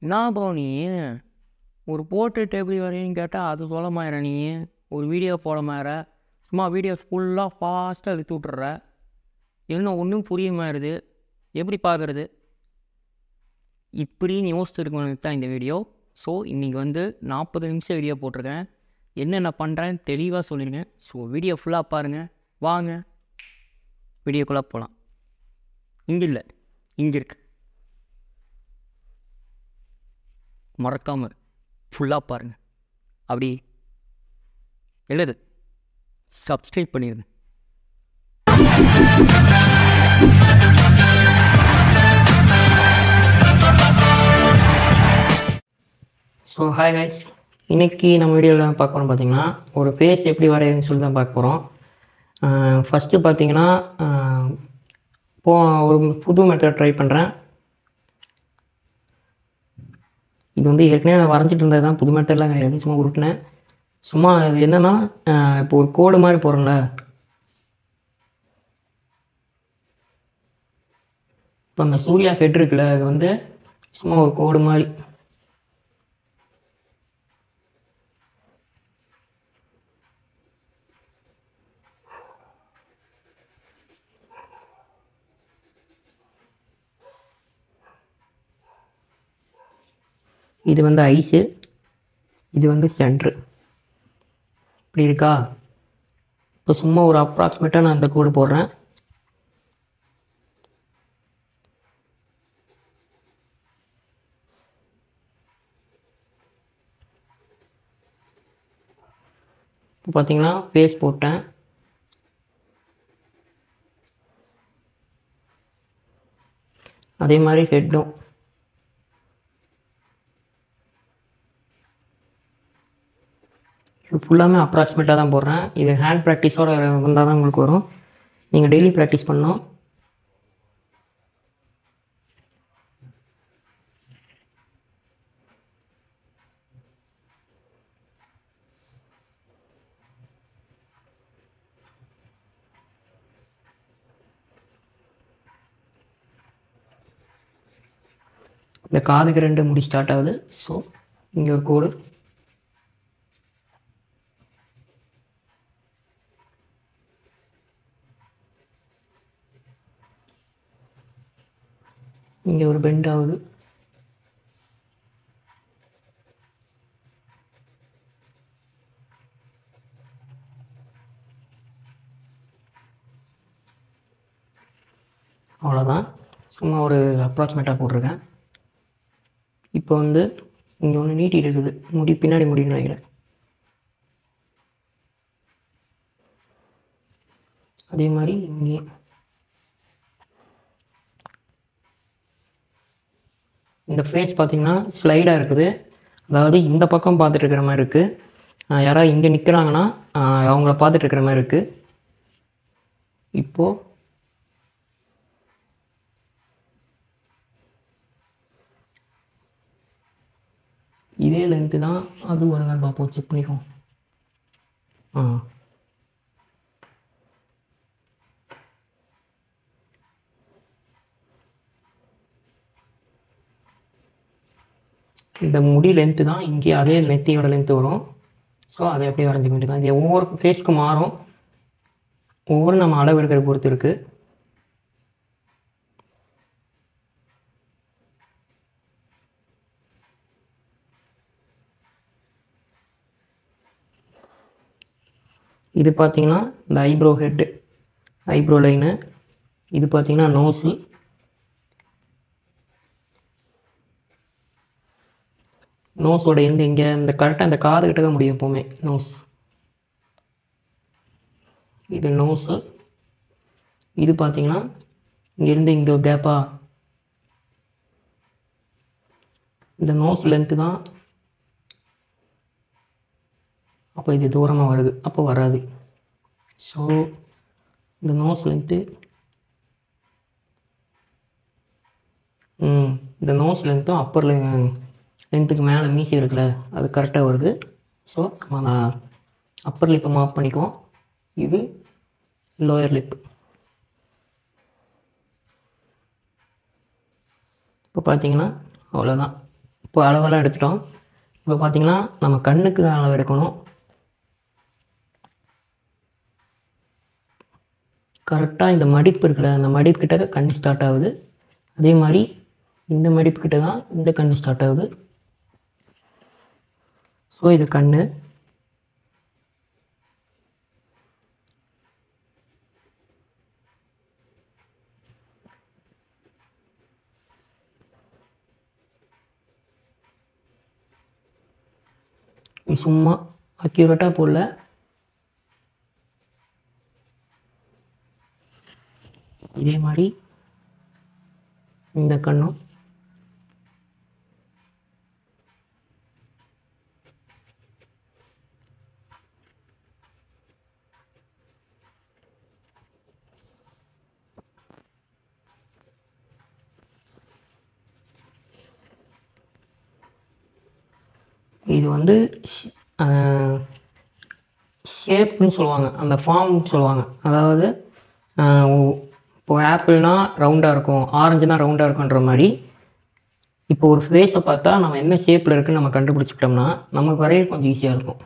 என்ன ப்ரோ நீ ஒரு போர்ட்ரேட் எப்படி வரையன்னு கேட்டால் அது சொல்ல மாயிர நீ ஒரு வீடியோ போட மாயிர சும்மா வீடியோஸ் ஃபுல்லாக ஃபாஸ்ட்டாக இழுத்து விட்டுற என்ன ஒன்றும் புரிய மாயிருது எப்படி பார்க்குறது இப்படின்னு யோசிச்சிருக்கவனுக்கு தான் இந்த வீடியோ ஸோ இன்றைக்கி வந்து நாற்பது நிமிஷம் வீடியோ போட்டிருக்கேன் என்னென்ன பண்ணுறேன்னு தெளிவாக சொல்லிடுங்க ஸோ வீடியோ ஃபுல்லாக பாருங்கள் வாங்க வீடியோக்குள்ளே போகலாம் இங்கே இல்லை இங்கே இருக்கு மறக்காமல் ஃபுல்லாக பாருங்கள் அப்படி எழுது சப்ஸ்கிரைப் பண்ணிடுங்க ஸோ ஹாய் கைஸ் இன்றைக்கி நம்ம வீடியோவில் பார்க்க போகிறோம் பார்த்தீங்கன்னா ஒரு ஃபேஸ் எப்படி வரையுதுன்னு சொல்லி தான் பார்க்க போகிறோம் ஃபஸ்ட்டு பார்த்தீங்கன்னா போ ஒரு புது மெத்தட் ட்ரை பண்ணுறேன் இது வந்து ஏற்கனவே நான் வரைஞ்சிட்டு இருந்தது தான் புது மெத்தட்லாம் கிடையாது சும்மா உருட்டினேன் சும்மா அது என்னென்னா இப்போ ஒரு கோடு மாதிரி போகிறோம்ல இப்போ அந்த சூர்யா ஹெட் இருக்குல்ல அது வந்து சும்மா ஒரு கோடு மாதிரி இது வந்து ஐஸு இது வந்து சென்ட்ரு இப்படி இருக்கா இப்போ சும்மா ஒரு அப்ராக்சிமேட்டாக நான் இந்த கோடு போடுறேன் இப்போ பார்த்தீங்கன்னா ஃபேஸ் போட்டேன் அதே மாதிரி ஹெட்டும் இது ஃபுல்லாமே அப்ராக்சிமேட்டாக தான் போடுறேன் இது ஹேண்ட் ப்ராக்டிஸோட வந்தால் தான் உங்களுக்கு வரும் நீங்கள் டெய்லி ப்ராக்டிஸ் பண்ணணும் இந்த காதுக்கு ரெண்டு முடி ஸ்டார்ட் ஆகுது ஸோ இங்கே ஒரு கோடு இங்கே ஒரு பெண்ட் ஆகுது அவ்வளோதான் சும்மா ஒரு அப்ராக்சிமேட்டாக போட்டிருக்கேன் இப்போ வந்து இங்கே ஒன்று நீட்டி இருக்குது முடி பின்னாடி முடின்னு நினைக்கிறேன் அதே மாதிரி இங்கே இந்த ஃபேஸ் பார்த்தீங்கன்னா ஸ்லைடாக இருக்குது அதாவது இந்த பக்கம் பார்த்துட்டு இருக்கிற மாதிரி இருக்குது யாராவது இங்கே நிற்கிறாங்கன்னா அவங்கள பார்த்துட்டு இருக்கிற மாதிரி இருக்குது இப்போது இதே லென்த்து தான் அது வருங்க பார்ப்போம் செக் பண்ணிக்கோம் ஆ இந்த முடி லென்த்து தான் இங்கே அதே நெத்தியோட லென்த்து வரும் ஸோ அதை அப்படியே வரைஞ்சிக்க வேண்டியது இது ஒவ்வொரு ஃபேஸ்க்கு மாறும் ஒவ்வொரு நம்ம அளவு எடுக்கிற பொறுத்து இருக்குது இது பார்த்தீங்கன்னா இந்த ஐப்ரோ ஹெட்டு ஐப்ரோ லைனு இது பார்த்தீங்கன்னா நோஸு நோஸோட எந்த இங்கே இந்த கரெக்டாக இந்த காது கிட்ட தான் முடியும் எப்போவுமே நோஸ் இது நோஸு இது பார்த்தீங்கன்னா இங்கேருந்து இங்கே கேப்பா இந்த நோஸ் லென்த்து தான் அப்போ இது தூரமாக வருது அப்போ வராது ஸோ இந்த நோஸ் லென்த்து இந்த நோஸ் லென்த்தும் அப்பர் லென்த்துக்கு மேலே மீசி இருக்குல்ல அது கரெக்டாக வருது ஸோ நம்ம அப்பர் லிப்பை மாப் பண்ணிக்குவோம் இது லோயர் லிப் இப்போ பார்த்தீங்கன்னா அவ்வளோதான் இப்போ அளவெல்லாம் எடுத்துட்டோம் இப்போ பார்த்தீங்கன்னா நம்ம கண்ணுக்கு அளவு எடுக்கணும் கரெக்டாக இந்த மடிப்பு இருக்குல்ல அந்த மடிப்பு கிட்ட கண் ஸ்டார்ட் ஆகுது அதே மாதிரி இந்த மடிப்பு கிட்ட தான் இந்த கண் ஸ்டார்ட் ஆகுது ஸோ இது கண் சும்மா அக்யூரேட்டாக போடல இதே மாதிரி இந்த கண்ணும் இது வந்து ஷேப்னு சொல்லுவாங்க அந்த ஃபார்ம் சொல்லுவாங்க அதாவது ஆஹ் ஓ- இப்போ ஆப்பிள்னா ரவுண்டாக இருக்கும் ஆரஞ்சுனா ரவுண்டாக இருக்குன்ற மாதிரி இப்போ ஒரு ஃபேஸை பார்த்தா நம்ம என்ன ஷேப்பில் இருக்குன்னு நம்ம கண்டுபிடிச்சிக்கிட்டோம்னா நமக்கு வரைய கொஞ்சம் ஈஸியாக இருக்கும்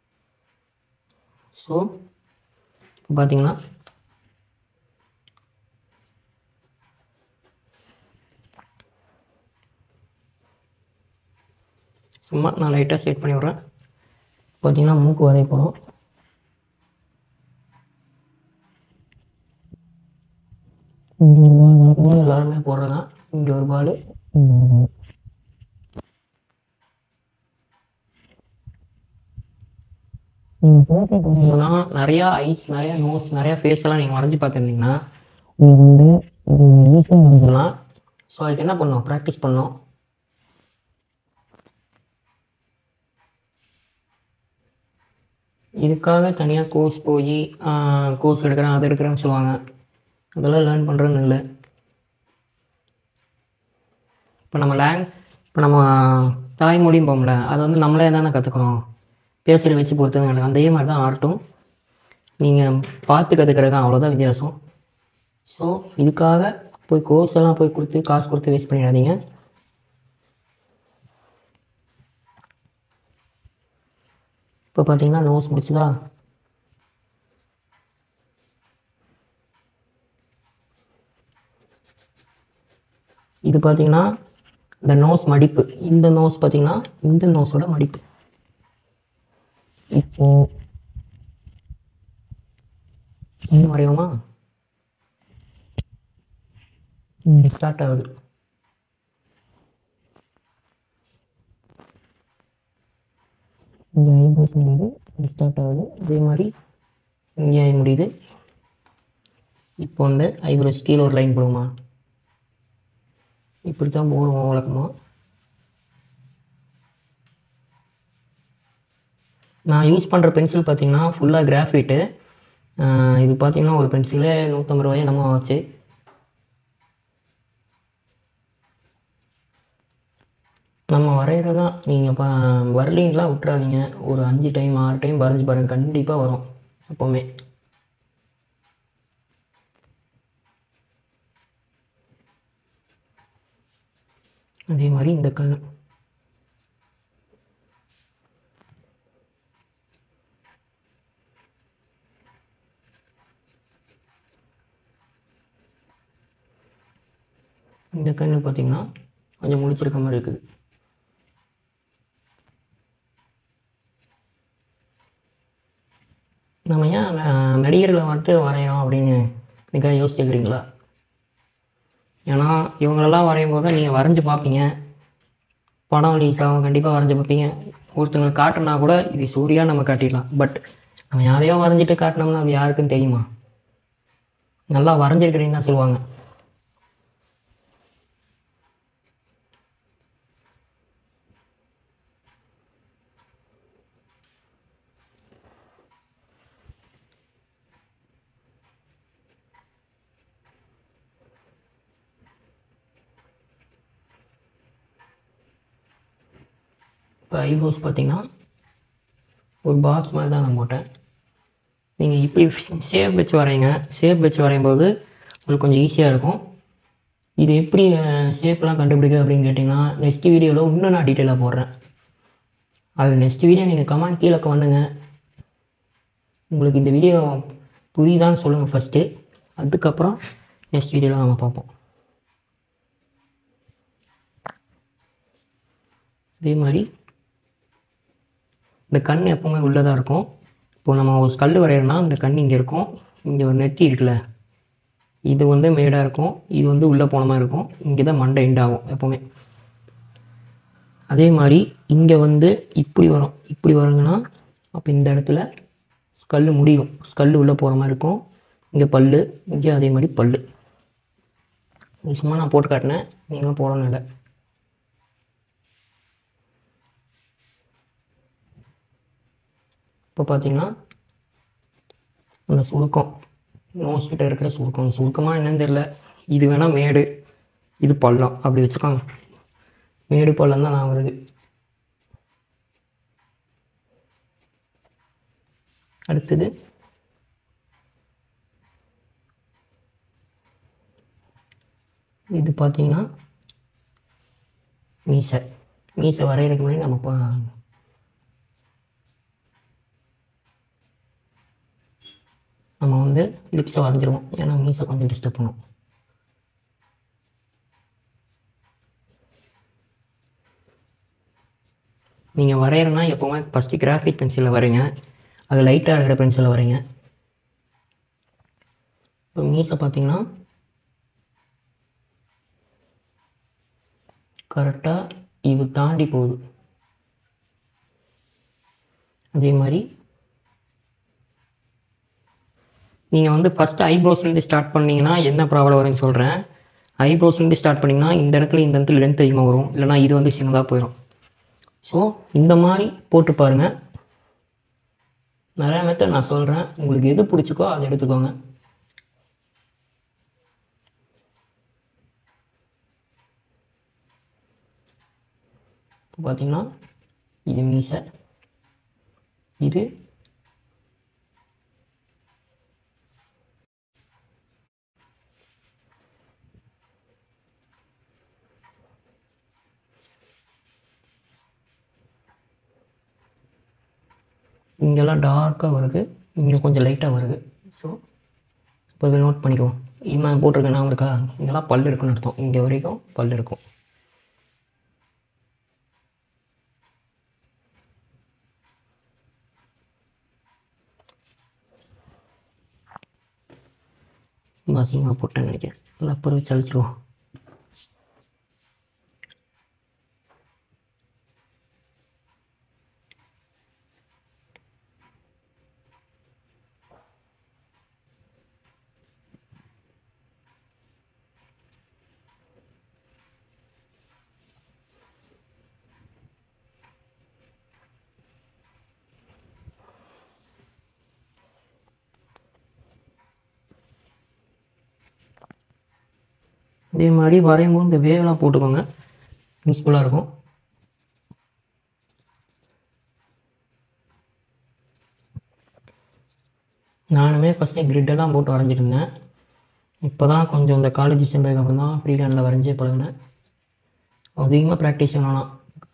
ஸோ இப்போ பார்த்தீங்கன்னா சும்மா நான் லைட்டாக செட் பண்ணி விட்றேன் பார்த்தீங்கன்னா மூக்கு வரைய போகிறோம் இங்கே ஒரு பால் வழக்கமாக எல்லாருமே போடுறது தான் இங்கே ஒரு பால் இங்கே ஒரு பால் நீங்கள் போர்ட்ரேட் வரையணும்னா நிறையா ஐஸ் நிறையா நோஸ் நிறையா ஃபேஸ் எல்லாம் நீங்கள் வரைஞ்சி பார்த்துருந்தீங்கன்னா உங்களுக்கு வந்து இது ஈஸியாக வரைஞ்சிடலாம் ஸோ அதுக்கு என்ன பண்ணணும் ப்ராக்டிஸ் பண்ணணும் இதுக்காக தனியாக கோர்ஸ் போய் கோர்ஸ் எடுக்கிறேன் அது எடுக்கிறேன்னு சொல்லுவாங்க அதெல்லாம் லேர்ன் பண்ணுறேன்னு இல்லை இப்போ நம்ம லேங் இப்போ நம்ம தாய்மொழியும் போகல அதை வந்து நம்மளே தானே கற்றுக்குறோம் பேசுகிற வச்சு பொறுத்து தான் அதே மாதிரி தான் ஆர்ட்டும் நீங்கள் பார்த்து கற்றுக்கிறது அவ்வளோதான் வித்தியாசம் ஸோ இதுக்காக போய் கோர்ஸ் எல்லாம் போய் கொடுத்து காசு கொடுத்து வேஸ்ட் பண்ணிடாதீங்க இப்போ பார்த்தீங்கன்னா நோஸ் முடிச்சுதா இது பார்த்தீங்கன்னா இந்த நோஸ் மடிப்பு இந்த நோஸ் பார்த்தீங்கன்னா இந்த நோஸோட மடிப்பு இப்போ இன்னும் வரையுமா இங்கே ஸ்டார்ட் ஆகுது இங்கே ஐப்ரோஸ் முடியுது இங்கே ஸ்டார்ட் ஆகுது அதே மாதிரி இங்கே முடியுது இப்போ வந்து ஐப்ரோஸ் கீழே ஒரு லைன் போடுமா இப்படி தான் போடுவோம் வழக்கமாக நான் யூஸ் பண்ணுற பென்சில் பார்த்தீங்கன்னா ஃபுல்லாக கிராஃபைட்டு இது பார்த்தீங்கன்னா ஒரு பென்சிலே நூற்றம்பது ரூபாய் நம்ம ஆச்சு நம்ம வரைகிறது தான் நீங்கள் பா வரலீங்களாம் விட்றாதீங்க ஒரு அஞ்சு டைம் ஆறு டைம் வரைஞ்சி பாருங்கள் கண்டிப்பாக வரும் எப்போவுமே அதே மாதிரி இந்த கண்ணு இந்த கண்ணு பார்த்தீங்கன்னா கொஞ்சம் முடிச்சிருக்க மாதிரி இருக்குது நம்ம ஏன் ந- நடிகர்களை மட்டும் வரைகிறோம் அப்படின்னு நீங்கள் யோசிச்சுக்கிறீங்களா ஏன்னா இவங்களெல்லாம் வரையும் போது தான் நீங்கள் வரைஞ்சி பார்ப்பீங்க படம் ரிலீஸ் ஆகும் கண்டிப்பாக வரைஞ்சி பார்ப்பீங்க ஒருத்தவங்களுக்கு காட்டுனா கூட இது சூர்யா நம்ம காட்டிடலாம் பட் நம்ம யாரையோ வரைஞ்சிட்டு காட்டினோம்னா அது யாருக்குன்னு தெரியுமா நல்லா வரைஞ்சிருக்கிறீங்கன்னு தான் சொல்லுவாங்க இப்போ ஐப்ரோஸ் பார்த்தீங்கன்னா ஒரு பாக்ஸ் மாதிரி தான் நான் போட்டேன் நீங்கள் இப்படி ஷேப் வச்சு வரைங்க ஷேப் வச்சு வரையும் போது உங்களுக்கு கொஞ்சம் ஈஸியாக இருக்கும் இது எப்படி ஷேப்லாம் கண்டுபிடிக்க அப்படின்னு கேட்டிங்கன்னா நெக்ஸ்ட் வீடியோவில் இன்னும் நான் டீட்டெயிலாக போடுறேன் அது நெக்ஸ்ட் வீடியோ நீங்கள் கமெண்ட் கீழே பண்ணுங்க உங்களுக்கு இந்த வீடியோ புரியுதான்னு சொல்லுங்கள் ஃபஸ்ட்டு அதுக்கப்புறம் நெக்ஸ்ட் வீடியோவில் நம்ம பார்ப்போம் அதே மாதிரி இந்த கண் எப்போவுமே உள்ளதாக இருக்கும் இப்போ நம்ம ஒரு ஸ்கல் வரைகிறோம்னா இந்த கண் இங்கே இருக்கும் இங்கே ஒரு நெத்தி இருக்குல்ல இது வந்து மேடாக இருக்கும் இது வந்து உள்ளே போன மாதிரி இருக்கும் இங்கே தான் மண்டை end ஆகும் எப்போவுமே அதே மாதிரி இங்கே வந்து இப்படி வரும் இப்படி வருங்கன்னா அப்போ இந்த இடத்துல ஸ்கல்லு முடியும் ஸ்கல்லு உள்ளே போகிற மாதிரி இருக்கும் இங்கே பல்லு இங்கே அதே மாதிரி பல்லு இது சும்மா நான் போட்டு காட்டினேன் நீங்களும் போடணும் இல்லை இப்போ பார்த்தீங்கன்னா அந்த சுருக்கம் நோஸ் கிட்ட இருக்கிற சுருக்கம் சுருக்கமாக என்னன்னு தெரியல இது வேணால் மேடு இது பள்ளம் அப்படி வச்சுக்கோங்க மேடு பள்ளம் தான் நான் வருது அடுத்தது இது பார்த்தீங்கன்னா மீசை மீசை வரைகிறதுக்கு முன்னாடி நம்ம பா நம்ம வந்து லிப்ஸை வரைஞ்சிருவோம் ஏன்னா மீசை கொஞ்சம் டிஸ்டர்ப் பண்ணும் நீங்கள் வரைகிறனா எப்போவுமே ஃபஸ்ட்டு கிராஃபிக் பென்சிலில் வரைங்க அது லைட்டாக இருக்கிற பென்சிலில் வரைங்க இப்போ மீசை பார்த்தீங்கன்னா கரெக்டாக இது தாண்டி போகுது அதே மாதிரி நீங்கள் வந்து ஃபஸ்ட்டு ஐப்ரோஸ்லேருந்து ஸ்டார்ட் பண்ணீங்கன்னா என்ன ப்ராப்ளம் வரும்னு சொல்கிறேன் ஐப்ரோஸ்லேருந்து ஸ்டார்ட் பண்ணிங்கன்னா இந்த இடத்துல இந்த இடத்துல லென்த் அதிகமாக வரும் இல்லைனா இது வந்து சின்னதாக போயிடும் ஸோ இந்த மாதிரி போட்டு பாருங்கள் நிறையா மெத்தட் நான் சொல்கிறேன் உங்களுக்கு எது பிடிச்சிக்கோ அதை எடுத்துக்கோங்க இப்போ பார்த்தீங்கன்னா இது மீசை இது இங்கெல்லாம் டார்க்காக வருது இங்கே கொஞ்சம் லைட்டாக வருது ஸோ இப்போ இதை நோட் பண்ணிக்குவோம் இது நான் போட்டிருக்கேன் நான் இருக்கா இங்கெல்லாம் பல் இருக்குன்னு அர்த்தம் இங்கே வரைக்கும் பல் இருக்கும் ரொம்ப அசிங்கமாக போட்டேன்னு நினைக்கிறேன் நல்லா அப்புறம் வச்சு அழிச்சிருவோம் இதே மாதிரி வரையும்போது இந்த வேவெல்லாம் போட்டுக்கோங்க யூஸ்ஃபுல்லாக இருக்கும் நானுமே ஃபஸ்ட்டு கிரிட்டை தான் போட்டு வரைஞ்சிட்டு இருந்தேன் இப்போ தான் கொஞ்சம் இந்த காலேஜ் சேர்ந்ததுக்கு அப்புறம் தான் ஃப்ரீ ஹேண்டில் வரைஞ்சே பழகினேன் அதிகமாக ப்ராக்டிஸ் வேணாம்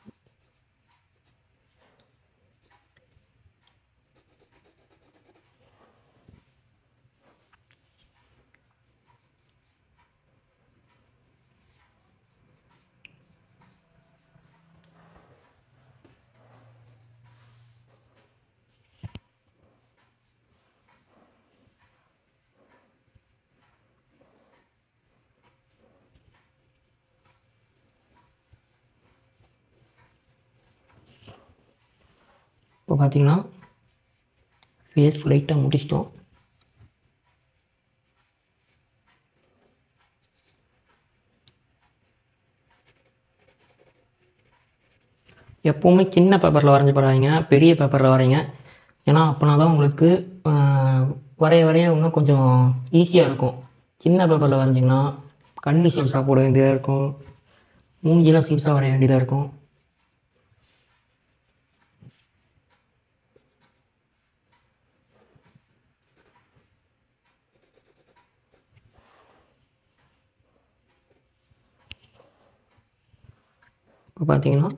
இப்போ பார்த்தீங்கன்னா ஃபேஸ் லைட்டாக முடிச்சிட்டோம் எப்போவுமே சின்ன பேப்பரில் வரைஞ்சி படாதீங்க பெரிய பேப்பரில் வரைங்க ஏன்னா அப்போனா தான் உங்களுக்கு ஆஹ், வரைய வரைய இன்னும் கொஞ்சம் ஈஸியாக இருக்கும் சின்ன பேப்பரில் வரைஞ்சிங்கன்னா கண்ணு சிறுசாக போட வேண்டியதாக இருக்கும் மூஞ்சிலாம் சிறுசாக வரைய வேண்டியதாக இருக்கும் இப்போ பார்த்தீங்கன்னா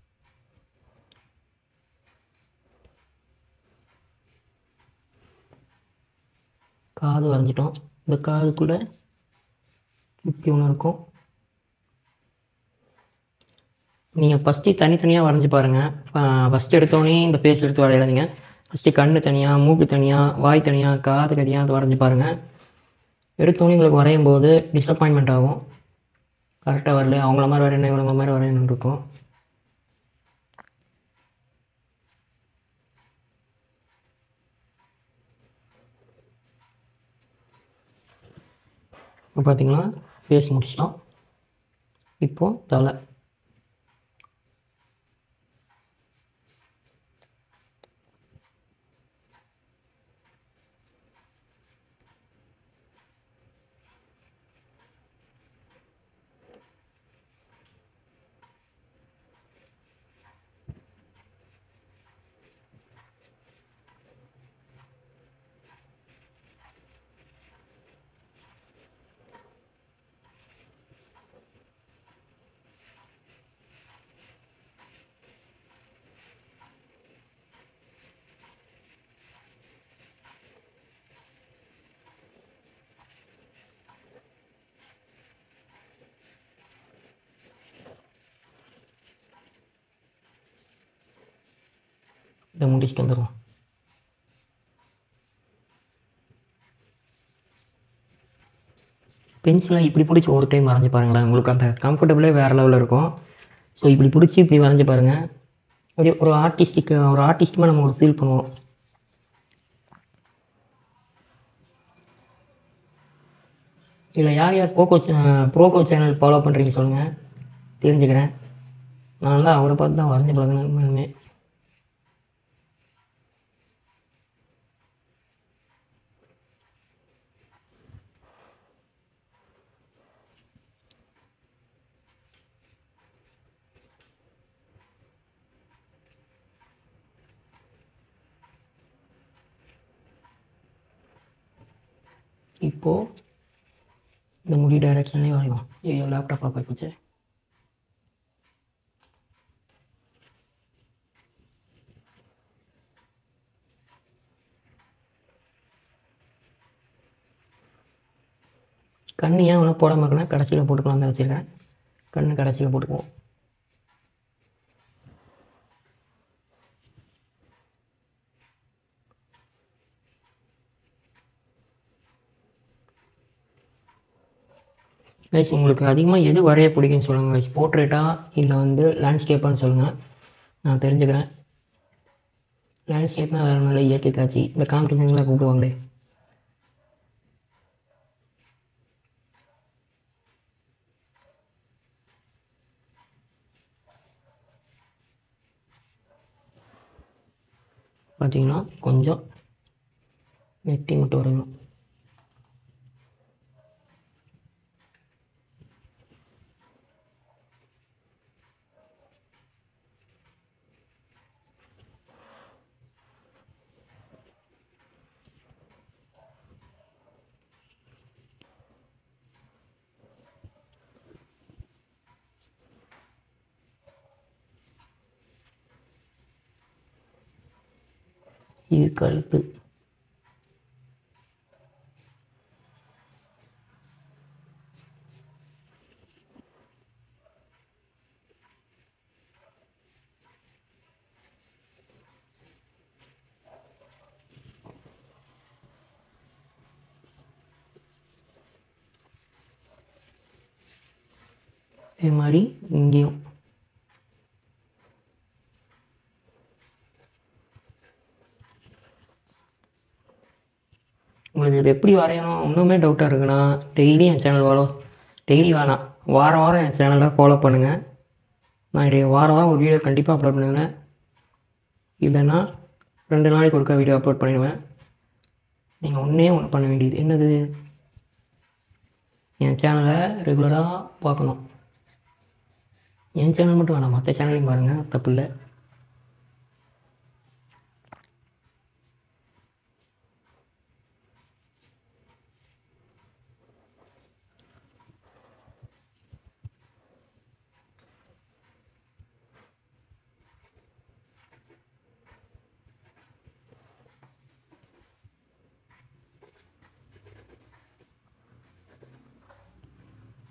காது வரைஞ்சிட்டோம் இந்த காதுக்குள்ளே இப்படி ஒன்று இருக்கும் நீங்கள் ஃபஸ்ட்டு தனித்தனியாக வரைஞ்சி பாருங்கள் ஃபஸ்ட்டு எடுத்தோடனே இந்த பேஸ் எடுத்து வரையாதீங்க ஃபஸ்ட்டு கண் தனியாக மூக்கு தனியாக வாய் தனியாக காது தனியாக அது வரைஞ்சி பாருங்கள் எடுத்தோடனே உங்களுக்கு வரையும் போது டிசப்பாயின்மெண்ட் ஆகும் கரெக்டாக வரல அவங்கள மாதிரி வரையணும் இவங்கள மாதிரி வரையணும்னு இருக்கும் இப்போ பார்த்தீங்கன்னா ஃபேஸ் முடிச்சிட்டோம் இப்போது தலை இதை முடிச்சுட்டு வந்துடுவோம் பென்சிலை இப்படி பிடிச்சி ஒரு டைம் வரைஞ்சி பாருங்களேன் உங்களுக்கு அந்த கம்ஃபர்டபுளே வேறு லெவலில் இருக்கும் ஸோ இப்படி பிடிச்சி இப்படி வரைஞ்சி பாருங்கள் ஒரு ஒரு ஆர்டிஸ்டிக்கு ஒரு ஆர்டிஸ்ட்டுமே நம்ம ஒரு ஃபீல் பண்ணுவோம் இதில் யார் யார் போக்கோ ப்ரோகோ சேனல் ஃபாலோ பண்ணுறீங்க சொல்லுங்கள் தெரிஞ்சுக்கிறேன் நான் தான் அவரை பார்த்து தான் வரைஞ்சி பழகினேன் உண்மையுமே இப்போது இந்த முடி டைரக்ஷன்லேயே வரைவோம் ஐயோ லேப்டாப் ஆஃப் ஆகிப்போச்சு கண் ஏன் ஒன்றும் போடாமல் இருக்குன்னா கடைசியில் போட்டுக்கலாம் தான் வச்சுருக்கேன் கண் கடைசியில் போட்டுக்குவோம் கைஸ் உங்களுக்கு அதிகமாக எது வரைய பிடிக்கும்னு சொல்லுங்கள் கைஸ் போர்ட்ரேட்டா இல்லை வந்து லேண்ட்ஸ்கேப்பான்னு சொல்லுங்கள் நான் தெரிஞ்சுக்கிறேன் லேண்ட்ஸ்கேப்னால் வேறு நல்ல இயற்கை காட்சி இந்த காம்படிஷன்லாம் கூப்பிடுவாங்களே பார்த்தீங்கன்னா கொஞ்சம் நெட்டி மட்டும் வரையணும் இது கழுத்து இதே மாதிரி இங்கேயும் உங்களுக்கு இது எப்படி வரையணும் இன்னுமே டவுட்டாக இருக்குன்னா டெய்லி என் சேனல் ஃபாலோ டெய்லி வேணாம் வாரம் வாரம் என் சேனலை ஃபாலோ பண்ணுங்கள் நான் இடைய வாரம் வாரம் ஒரு வீடியோ கண்டிப்பாக அப்லோட் பண்ணுவேன் இல்லைன்னா ரெண்டு நாளைக்கு ஒருக்கா வீடியோ அப்லோட் பண்ணிடுவேன் நீங்கள் ஒன்றே ஒன்று பண்ண வேண்டியது என்னது என் சேனலை ரெகுலராக பார்க்கணும் என் சேனல் மட்டும் வேணாம் மற்ற சேனலையும் பாருங்கள் தப்பு இல்லை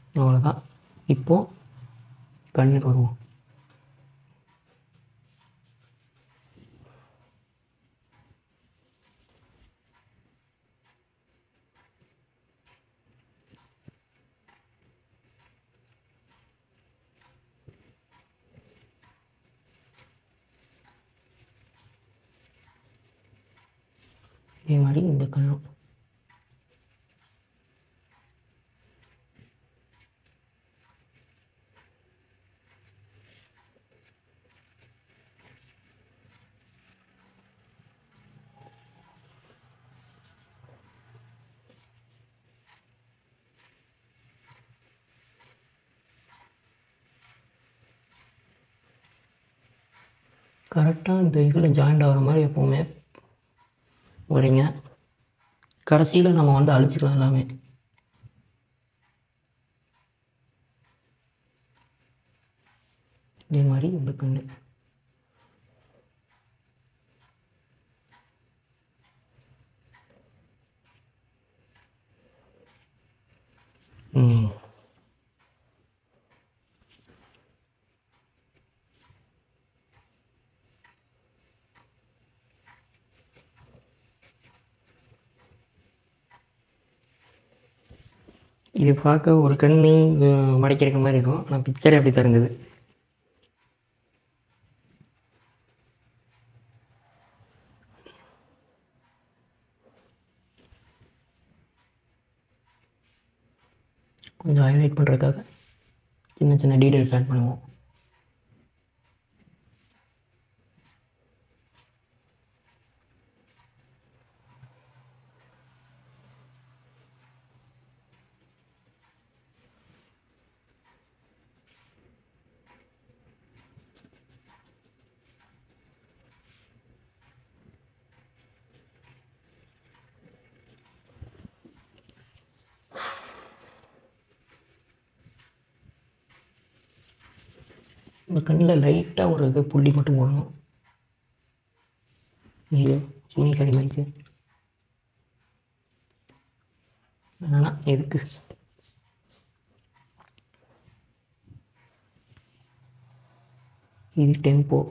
அவ்வளோதான் இப்போது கண்ணுக்கு வருவோம் இதே மாதிரி இந்த கண்ணும் கரெக்டாக இந்த இதில் ஜாயிண்ட் ஆகிற மாதிரி எப்போவுமே வரீங்க கடைசியில் நம்ம வந்து அழிச்சிக்கலாம் எல்லாமே இதே மாதிரி இந்த கண்ணு ம் இது பார்க்க ஒரு கண்ணு அஹ், மடக்கியிருக்க மாதிரி இருக்கும் ஆனால் பிக்சரே அப்படி தான் இருந்தது கொஞ்சம் ஹைலைட் பண்ணுறதுக்காக சின்ன சின்ன டீட்டெயில்ஸ் ஆட் பண்ணுவோம் இந்த கண்ணில் லைட்டாக ஒரு இது புள்ளி மட்டும் போடணும் ஐயோ துணி கறி மாதிரி வேணாம் எதுக்கு இது டெம்போ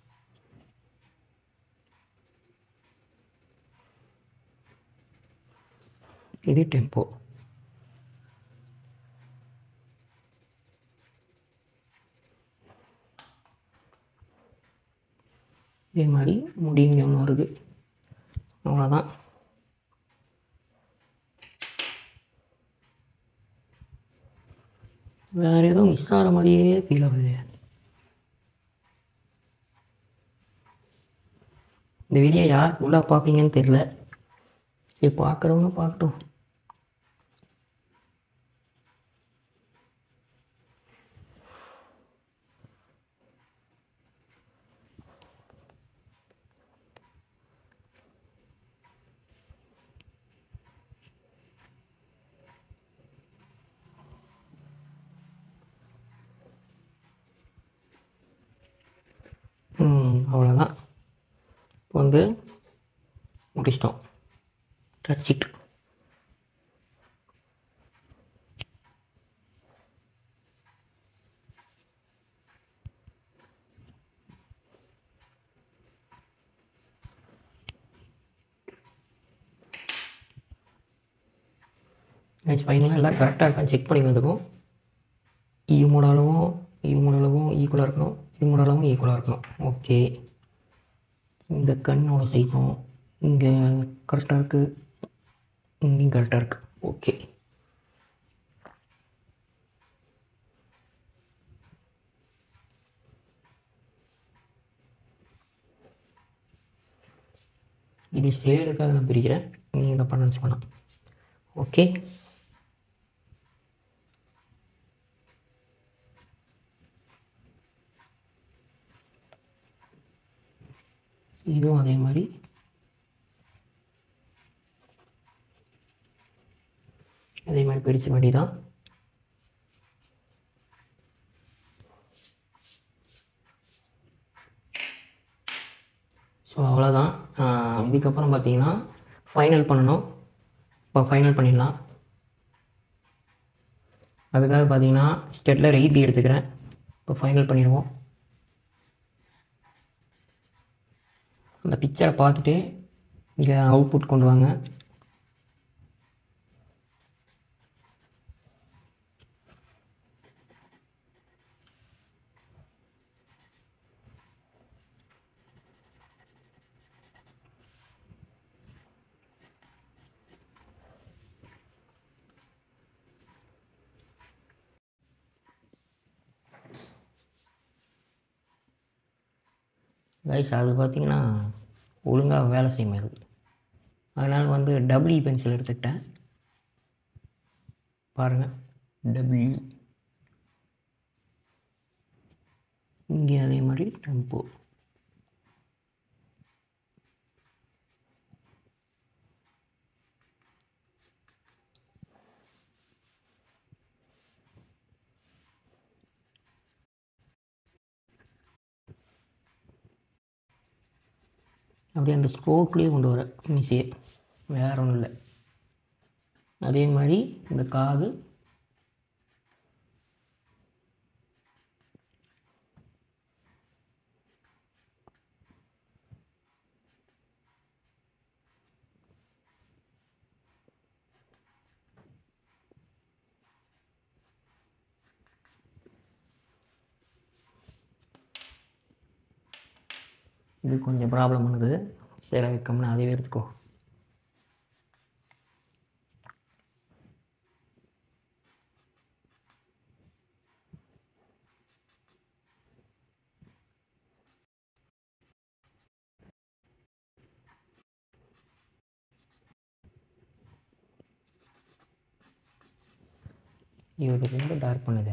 இது டெம்போ இதே மாதிரி முடிங்க ஒன்று வருது அவ்வளோதான் வேறு ஏதோ மிஸ் ஆகிற மாதிரியே ஃபீல் ஆகுது இந்த வீடியோ யார் ஃபுல்லாக பார்ப்பீங்கன்னு தெரில சரி பார்க்குறவங்க பார்க்கட்டும் ம், அவ்வளோதான் இப்போ வந்து முடிச்சிட்டோம் தட்ஸ் இட் நெக்ஸ்ட் ஃபைனலாக எல்லாம் கரெக்டாக இருக்கான்னு செக் பண்ணி வந்துக்கும் ஈமோட அளவும் ஈமோட அளவும் ஈக்குவலாக இருக்கணும் ஈமோட அளவும் ஈக்குவலாக இருக்கணும் ஓகே இந்த கண்ணோட சைஸும் இங்கே கரெக்டாக இருக்குது இங்கேயும் கரெக்டாக இருக்குது ஓகே இது ஷேடுக்காக நான் பிரிக்கிறேன் நீங்கள் இதை பண்ண பண்ணலாம் ஓகே இதுவும் அதே மாதிரி அதே மாதிரி பிரிச்ச வேண்டியதான் ஸோ அவ்வளோதான் ஆஹ் இதுக்கப்புறம் பார்த்தீங்கன்னா ஃபைனல் பண்ணணும் இப்போ ஃபைனல் பண்ணிடலாம் அதுக்காக பார்த்தீங்கன்னா ஸ்டெட்லர் எயிட்டி எடுத்துக்கிறேன் இப்போ ஃபைனல் பண்ணிடுவோம் அந்த பிக்சரை பார்த்துட்டு இங்கே அவுட்புட் கொண்டு வாங்க கைஸ் அது பார்த்தீங்கன்னா ஒழுங்காக வேலை செய்ய மாட்டேங்குது அதனால் வந்து டபிள்யூ பென்சில் எடுத்துக்கிட்டேன் பாருங்கள் டபிள்யூ இங்கே அதே மாதிரி டெம்போ அப்படியே அந்த ஸ்ட்ரோக்லேயே கொண்டு வர மீசியை வேற ஒன்றும் இல்லை அதே மாதிரி இந்த காது இது கொஞ்சம் ப்ராப்ளம் பண்ணுது சரி கம்முன்னு அதையே எடுத்துக்கோ இது ரொம்ப டார்க் பண்ணுதே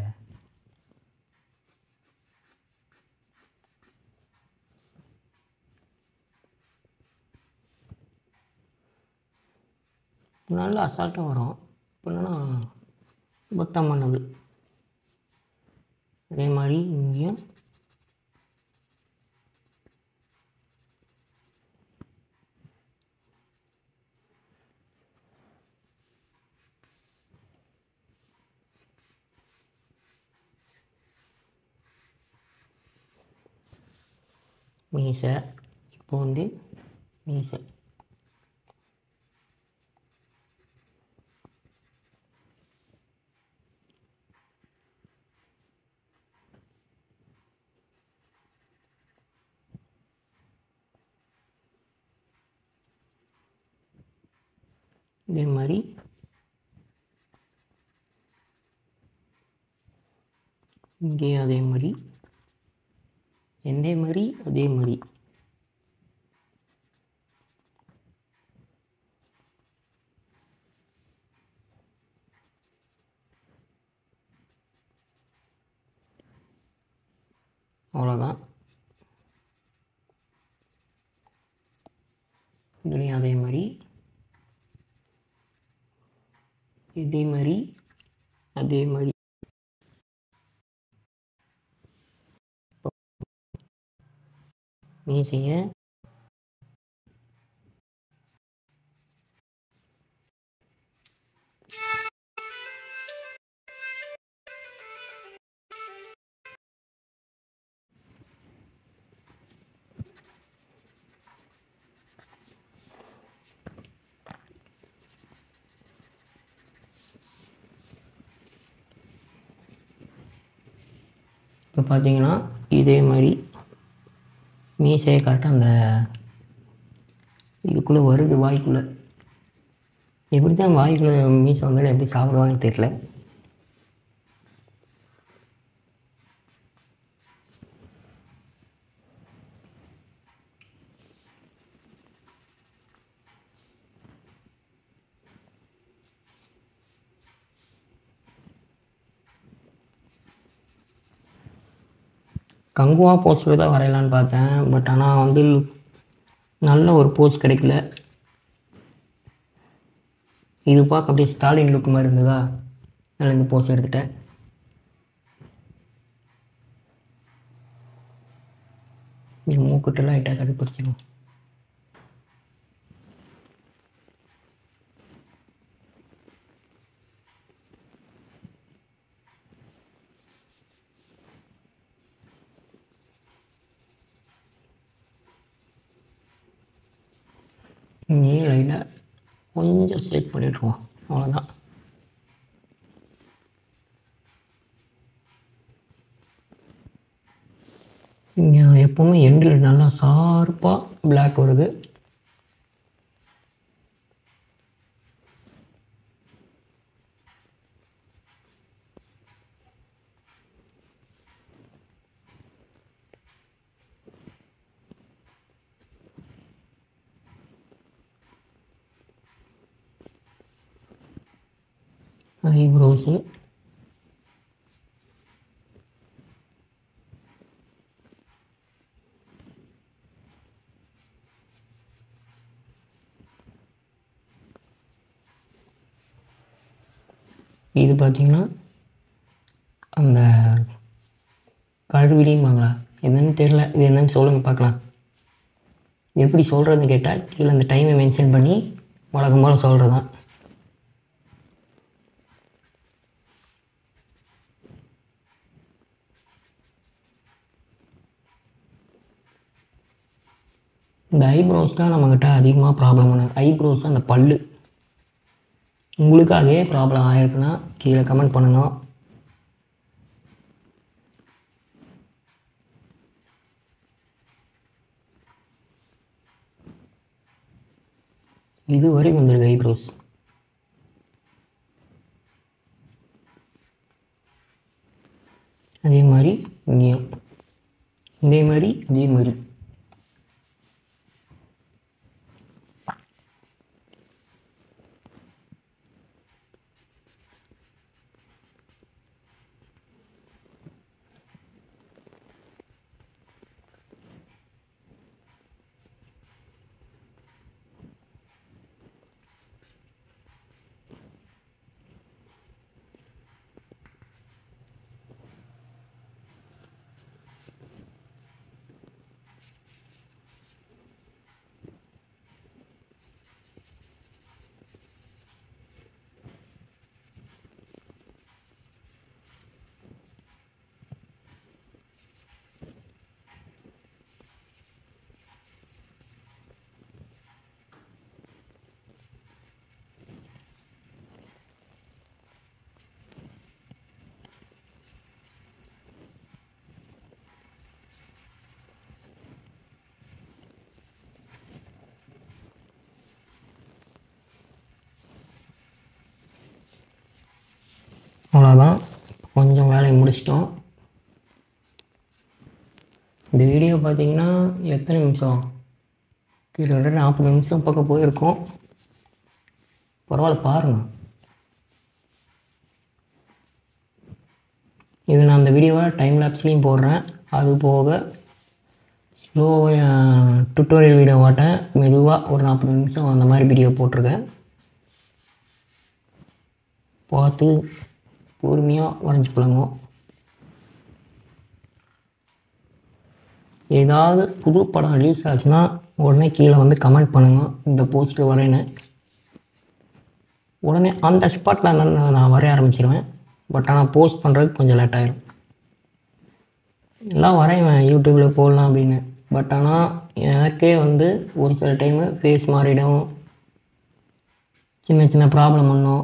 நல்லா அசால்ட்டாக வரும் இப்போ என்னன்னா புத்தம் பண்ணது அதே மாதிரி இங்கேயும் மீசை இப்போ வந்து மீசை இதே மாதிரி இங்கேயும் அதே மாதிரி எந்தே மாதிரி அதே மாதிரி அவ்வளோதான் இதுலேயும் அதே மாதிரி இதே மாதிரி அதே மாதிரி மீசையை இப்போ பார்த்தீங்கன்னா இதே மாதிரி மீசையை கரெக்டாக அந்த இதுக்குள்ளே வருது வாய்க்குள்ளே எப்படி தான் வாய்க்குள்ளே மீசை வந்தாலும் எப்படி சாப்பிடுவாங்கன்னு தெரியல கங்குவா போஸ்டர் தான் வரையலான்னு பார்த்தேன் பட் ஆனால் வந்து நல்ல ஒரு போஸ் கிடைக்கல இது பார்க்க அப்படியே ஸ்டாலின் லுக் மாதிரி இருந்ததா அதில் இந்த போஸ் எடுத்துட்டேன் இது மூக்கிட்டெல்லாம் லைட்டாக கடுப்பிடிச்சிடும் இங்கேயே லைட்டாக கொஞ்சம் செட் பண்ணிட்டுருவோம் அவ்வளோதான் இங்கே எப்போவுமே எண்டில் நல்லா ஷார்ப்பாக பிளாக் வருது ஐப்ரோஸு இது பார்த்திங்கன்னா அந்த கழுவிலியுமாங்களா என்னன்னு தெரில இது என்னன்னு சொல்லுங்கள் பார்க்கலாம் எப்படி சொல்கிறதுன்னு கேட்டால் கீழே அந்த டைமை மென்ஷன் பண்ணி வழக்கம் போல் சொல்கிறது தான் இந்த ஐப்ரோஸ் தான் நம்மக்கிட்ட அதிகமாக ப்ராப்ளம் பண்ணுது ஐப்ரோஸ் அந்த பல்லு உங்களுக்கு அதே ப்ராப்ளம் ஆயிருக்குன்னா கீழே கமெண்ட் பண்ணுங்க இது வரை வந்துருக்கு ஐப்ரோஸ் அதே மாதிரி இங்கேயும் இதே மாதிரி இதே மாதிரி அவ்வளோதான் கொஞ்சம் வேலையை முடிச்சிட்டோம் இந்த வீடியோ பார்த்தீங்கன்னா எத்தனை நிமிஷம் கிட்டத்தட்ட நாற்பது நிமிஷம் பக்கம் போயிருக்கோம் பரவாயில்ல பாருங்கள் இது நான் அந்த வீடியோவை டைம் லேப்ஸ்லேயும் போடுறேன் அது போக ஸ்லோ டுட்டோரியல் வீடியோ வாட்டேன் மெதுவாக ஒரு நாற்பது நிமிஷம் அந்த மாதிரி வீடியோ போட்டிருக்கேன் பார்த்து பொறுமையாக வரைஞ்சி பழங்க ஏதாவது புது படம் ரிலீஸ் ஆச்சுன்னா உடனே கீழே வந்து கமெண்ட் பண்ணுங்க இந்த போஸ்ட்டில் வரையன்னு உடனே அந்த ஸ்பாட்டில் நான் நான் வரைய ஆரம்பிச்சிருவேன் பட் ஆனால் போஸ்ட் பண்ணுறதுக்கு கொஞ்சம் லேட் ஆயிரும் எல்லாம் வரைவேன் யூடியூப்பில் போடலாம் அப்படின்னு பட் ஆனால் எனக்கே வந்து ஒரு சில டைமு ஃபேஸ் மாறிடும் சின்ன சின்ன ப்ராப்ளம் பண்ணும்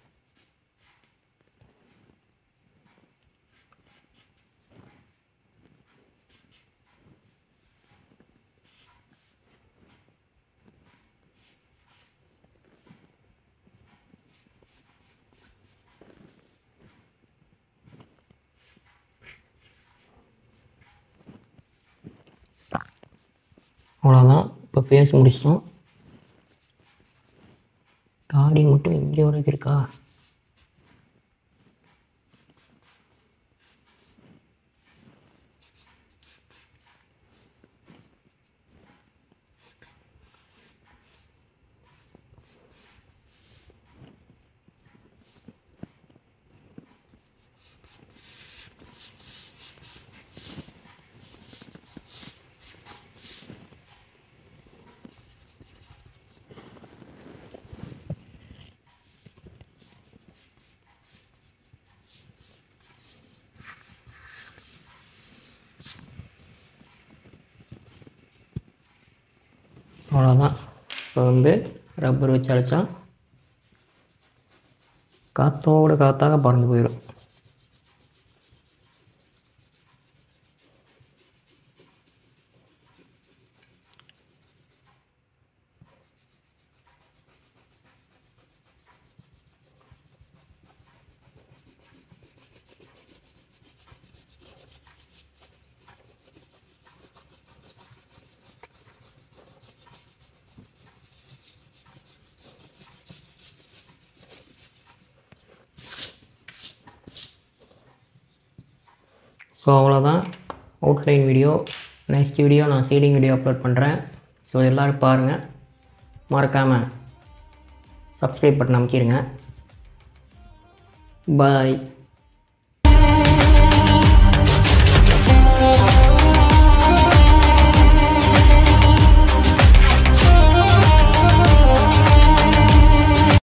அவ்வளோதான் இப்போ பேச முடிச்சிட்டோம் தாடி மட்டும் இங்கே வரைக்கும் இருக்கா அவ்வளோதான் ஸோ வந்து ரப்பர் வச்சு அழைச்சா காற்றோட காத்தாக பறந்து போயிடும் ஸோ அவ்வளோதான் அவுட்லைன் வீடியோ நெக்ஸ்ட் வீடியோ நான் சீடிங் வீடியோ அப்லோட் பண்ணுறேன் ஸோ எல்லோரும் பாருங்கள் மறக்காமல் சப்ஸ்கிரைப் பட்டன் அமைக்கிடுங்க பாய்